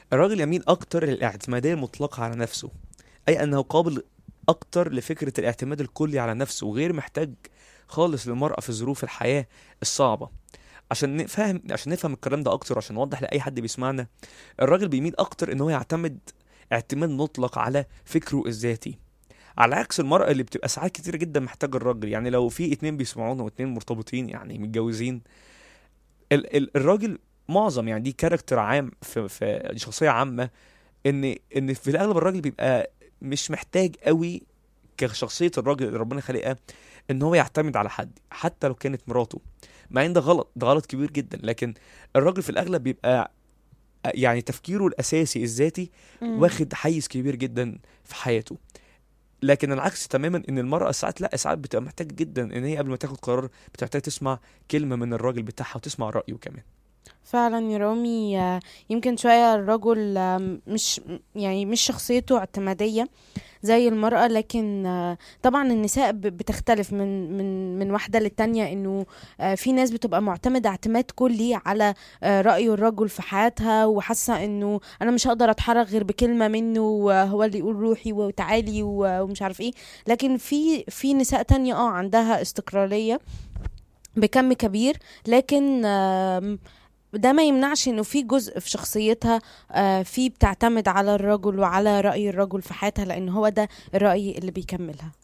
الراجل يميل اكتر للاعتماديه المطلقه على نفسه اي انه قابل اكتر لفكره الاعتماد الكلي على نفسه وغير محتاج خالص للمراه في ظروف الحياه الصعبه عشان نفهم عشان نفهم الكلام ده اكتر عشان نوضح لاي حد بيسمعنا الراجل بيميل اكتر ان هو يعتمد اعتماد مطلق على فكره الذاتي على عكس المرأة اللي بتبقى ساعات كتير جدا محتاجة الراجل يعني لو في اتنين بيسمعونا واتنين مرتبطين يعني متجوزين ال ال الراجل معظم يعني دي كاركتر عام في, في دي شخصية عامة ان ان في الاغلب الراجل بيبقى مش محتاج قوي كشخصية الراجل اللي ربنا خلقها ان هو يعتمد على حد حتى لو كانت مراته مع ان ده غلط ده غلط كبير جدا لكن الراجل في الاغلب بيبقى يعني تفكيره الاساسي الذاتي مم. واخد حيز كبير جدا في حياته لكن العكس تماما ان المراه ساعات لا ساعات بتبقى محتاجه جدا ان هي قبل ما تاخد قرار بتحتاج تسمع كلمه من الراجل بتاعها وتسمع رايه كمان فعلا يا رامي آه، يمكن شوية الرجل آه، مش يعني مش شخصيته اعتمادية زي المرأة لكن آه، طبعا النساء ب- بتختلف من من من واحدة للتانية انه آه، في ناس بتبقى معتمدة اعتماد كلي على آه، رأي الرجل في حياتها وحاسة انه انا مش هقدر اتحرك غير بكلمة منه وهو اللي يقول روحي وتعالي و- ومش عارف ايه لكن في في نساء تانية اه عندها استقلالية بكم كبير لكن آم، ده ما يمنعش انه في جزء في شخصيتها آه، في بتعتمد على الرجل وعلى رأي الرجل في حياتها لان هو ده الرأي اللي بيكملها